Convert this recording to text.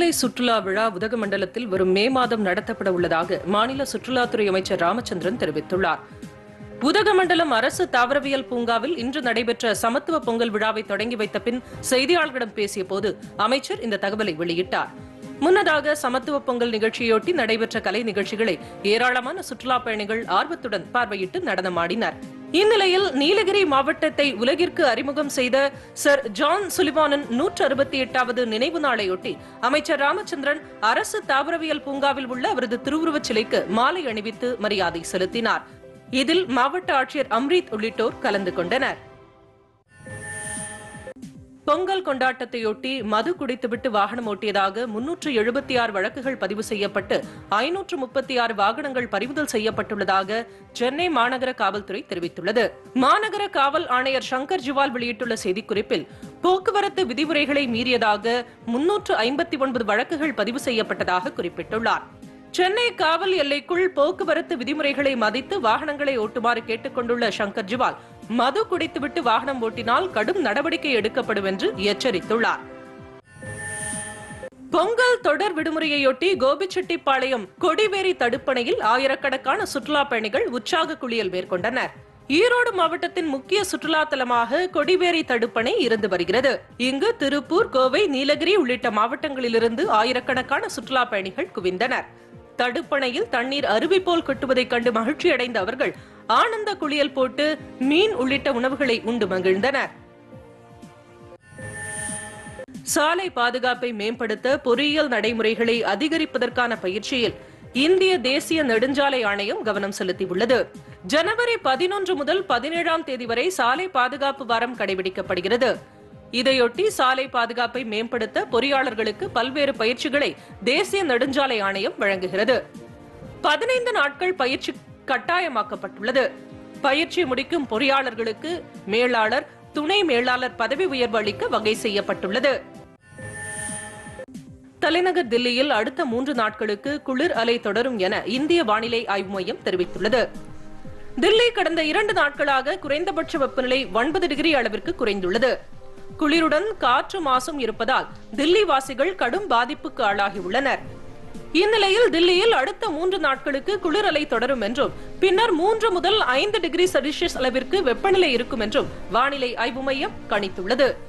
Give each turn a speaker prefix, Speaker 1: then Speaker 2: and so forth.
Speaker 1: முல்லை சுற்றுலா விழா உதகமண்டலத்தில் வரும் மே மாதம் நடத்தப்பட உள்ளதாக மாநில சுற்றுலாத்துறை அமைச்சர் ராமச்சந்திரன் தெரிவித்துள்ளார் உதகமண்டலம் அரசு தாவரவியல் பூங்காவில் இன்று நடைபெற்ற சமத்துவ பொங்கல் விழாவை தொடங்கி வைத்த பின் செய்தியாளர்களிடம் பேசிய போது அமைச்சர் இந்த தகவலை வெளியிட்டார் முன்னதாக சமத்துவ பொங்கல் நிகழ்ச்சியொட்டி நடைபெற்ற கலை நிகழ்ச்சிகளை ஏராளமான சுற்றுலா பயணிகள் ஆர்வத்துடன் பார்வையிட்டு நடனமாடினர் இந்நிலையில் நீலகிரி மாவட்டத்தை உலகிற்கு அறிமுகம் செய்த சர் ஜான் சுலிவானின் நூற்று அறுபத்தி எட்டாவது நினைவு நாளையொட்டி அமைச்சர் ராமச்சந்திரன் அரசு தாவரவியல் பூங்காவில் உள்ள அவரது திருவுருவச் சிலைக்கு மாலை அணிவித்து மரியாதை செலுத்தினார் இதில் மாவட்ட ஆட்சியர் அம்ரீத் உள்ளிட்டோர் கலந்து கொண்டனர் பொங்கல் கொண்டாட்டத்தையொட்டி மது குடித்துவிட்டு வாகனம் ஓட்டியதாக முன்னூற்று எழுபத்தி ஆறு வழக்குகள் பதிவு செய்யப்பட்டு ஐநூற்று முப்பத்தி ஆறு வாகனங்கள் பறிமுதல் செய்யப்பட்டுள்ளதாக சென்னை மாநகர காவல்துறை தெரிவித்துள்ளது மாநகர காவல் ஆணையர் சங்கர் ஜிவால் வெளியிட்டுள்ள செய்திக்குறிப்பில் போக்குவரத்து விதிமுறைகளை மீறியதாக முன்னூற்று ஐம்பத்தி ஒன்பது வழக்குகள் பதிவு செய்யப்பட்டதாக குறிப்பிட்டுள்ளார் சென்னை காவல் எல்லைக்குள் போக்குவரத்து விதிமுறைகளை மதித்து வாகனங்களை ஓட்டுமாறு கேட்டுக் கொண்டுள்ள சங்கர் ஜிவால் மது குடித்துவிட்டு வாகனம் ஓட்டினால் கடும் நடவடிக்கை எடுக்கப்படும் என்று எச்சரித்துள்ளார் பொங்கல் தொடர் விடுமுறையொட்டி கோபிச்செட்டிப்பாளையம் கொடிவேரி தடுப்பணையில் ஆயிரக்கணக்கான சுற்றுலா பயணிகள் உற்சாக குளியல் மேற்கொண்டனர் ஈரோடு மாவட்டத்தின் முக்கிய சுற்றுலா தலமாக கொடிவேரி தடுப்பணை இருந்து வருகிறது இங்கு திருப்பூர் கோவை நீலகிரி உள்ளிட்ட மாவட்டங்களிலிருந்து ஆயிரக்கணக்கான சுற்றுலா பயணிகள் குவிந்தனர் தடுப்பணையில் தண்ணீர் அருவி போல் கொட்டுவதைக் கண்டு மகிழ்ச்சியடைந்த அவர்கள் ஆனந்த குளியல் போட்டு மீன் உள்ளிட்ட உணவுகளை உண்டு மகிழ்ந்தனர் சாலை பாதுகாப்பை மேம்படுத்த பொறியியல் நடைமுறைகளை அதிகரிப்பதற்கான பயிற்சியில் இந்திய தேசிய நெடுஞ்சாலை ஆணையம் கவனம் செலுத்தியுள்ளது ஜனவரி பதினொன்று முதல் பதினேழாம் தேதி வரை சாலை பாதுகாப்பு வாரம் கடைபிடிக்கப்படுகிறது இதையொட்டி சாலை பாதுகாப்பை மேம்படுத்த பொறியாளர்களுக்கு பல்வேறு பயிற்சிகளை தேசிய நெடுஞ்சாலை ஆணையம் வழங்குகிறது பதினைந்து நாட்கள் பயிற்சி கட்டாயமாக்கப்பட்டுள்ளது பயிற்சி முடிக்கும் பொறியாளர்களுக்கு மேலாளர் துணை மேலாளர் பதவி உயர்வு அளிக்க வகை செய்யப்பட்டுள்ளது தலைநகர் தில்லியில் அடுத்த மூன்று நாட்களுக்கு குளிர் அலை தொடரும் என இந்திய வானிலை ஆய்வு மையம் தெரிவித்துள்ளது தில்லி கடந்த இரண்டு நாட்களாக குறைந்தபட்ச வெப்பநிலை ஒன்பது டிகிரி அளவிற்கு குறைந்துள்ளது குளிருடன் காற்று மாசும் இருப்பதால் தில்லி வாசிகள் கடும் பாதிப்புக்கு ஆளாகியுள்ளனர் இந்நிலையில் தில்லியில் அடுத்த மூன்று நாட்களுக்கு குளிர் அலை தொடரும் என்றும் பின்னர் மூன்று முதல் ஐந்து டிகிரி செல்சியஸ் அளவிற்கு வெப்பநிலை இருக்கும் என்றும் வானிலை ஆய்வு மையம் கணித்துள்ளது